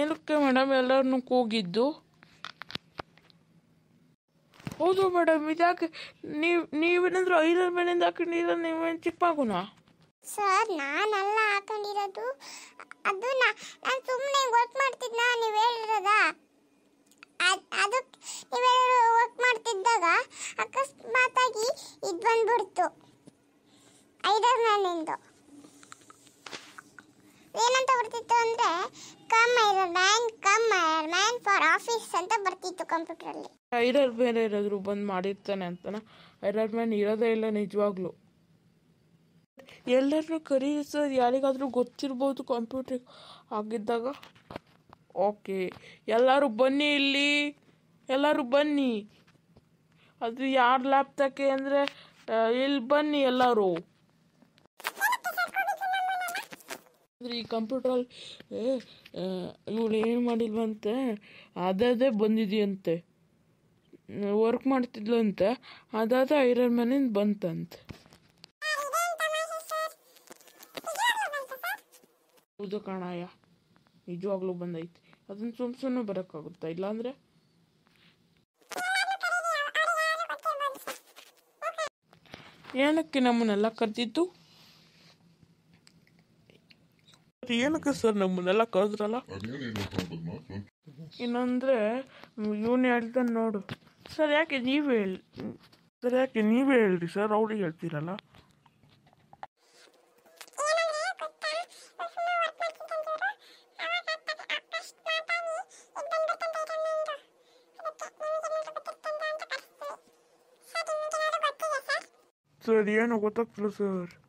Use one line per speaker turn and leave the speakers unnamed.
ಏನಕ್ಕೆ ಮೇಡಮ್ ಎಲ್ಲರನ್ನೂ ಕೂಗಿದ್ದು ಹೌದು ಮೇಡಮ್ ಇದ್ಯಾಕೆ ನೀವು ನೀವೇನಾದ್ರೂ ಐರನ್ ಮೇಲಿಂದ ಹಾಕೊಂಡಿರ ನೀವೇನು ಚಿಕ್ಕ ಮಗುನಾ
ಸರ್ ನಾನಲ್ಲ ಹಾಕೊಂಡಿರೋದು ಅದು ನಾನು ಸುಮ್ಮನೆ ವರ್ಕ್ ಮಾಡ್ತಿದ್ನ ನೀವು ಹೇಳಿರೋದ ಅದು ನೀವು ವರ್ಕ್ ಮಾಡ್ತಿದ್ದಾಗ ಅಕಸ್ಮಾತಾಗಿ ಇದು ಬಂದ್ಬಿಡ್ತು ಐದರ್ ಮ್ಯಾನಿಂದು ಏನಂತ ಬರ್ತಿತ್ತು ಅಂದರೆ come iron man come iron man for office ಅಂತ ಬರ್ತಿತ್ತು ಕಂಪ್ಯೂಟ್ರಲ್ಲಿ
ಐರನ್ ಮ್ಯಾನ್ ಏನಾದರೂ ಬಂದು ಮಾಡಿರ್ತಾನೆ ಅಂತನ ಐರನ್ ಮ್ಯಾನ್ ಇರೋದೇ ಇಲ್ಲ ನಿಜವಾಗ್ಲೂ ಎಲ್ಲರನ್ನೂ ಕರೀರಿ ಸರ್ ಯಾರಿಗಾದರೂ ಗೊತ್ತಿರ್ಬೋದು ಕಂಪ್ಯೂಟರ್ ಆಗಿದ್ದಾಗ ಓಕೆ ಎಲ್ಲರೂ ಬನ್ನಿ ಇಲ್ಲಿ ಎಲ್ಲರೂ ಬನ್ನಿ ಅದು ಯಾರು ಲ್ಯಾಪ್ಟಾಕೆ ಅಂದರೆ ಇಲ್ಲಿ ಬನ್ನಿ ಎಲ್ಲರೂ ಅಂದ್ರೆ ಈ ಕಂಪ್ಯೂಟ್ರಲ್ಲಿ ಇವಳು ಏನು ಮಾಡಿಲ್ವಂತೆ ಅದೇ ಬಂದಿದೆಯಂತೆ ವರ್ಕ್ ಮಾಡ್ತಿದ್ಲಂತೆ ಅದಾದ ಐರನ್ ಮ್ಯಾನಿಂದ ಬಂತಂತೆ ಹೌದು ಕಣಯ್ಯ ನಿಜವಾಗ್ಲೂ ಬಂದೈತಿ ಅದನ್ನ ಸುಮ್ ಸುಮ್ಮನೆ ಬರೋಕ್ಕಾಗುತ್ತಾ ಇಲ್ಲಾಂದ್ರೆ ಏನಕ್ಕೆ ನಮ್ಮನ್ನೆಲ್ಲ ಕರೆದಿದ್ದು ಏನಕ್ಕೆ ಸರ್ ನಮ್ಮನ್ನೆಲ್ಲ ಕರೆದ್ರಲ್ಲ
ಅದೇನೇನು ಪದ್ಮ
ಇನ್ನಂದ್ರೆ ಇವನು ಹೇಳ್ತಾನೆ ನೋಡು ಸರ್ ಯಾಕೆ ನೀವು ಹೇಳಿ ಸರ್ ಯಾಕೆ ನೀವೇ ಹೇಳ್ರಿ ಸರ್ ಅವ್ರಿಗೆ ಹೇಳ್ತೀರಲ್ಲ ಸರ್ ಏನು ಗೊತ್ತಾಗ್ತಿಲ್ಲ ಸರ್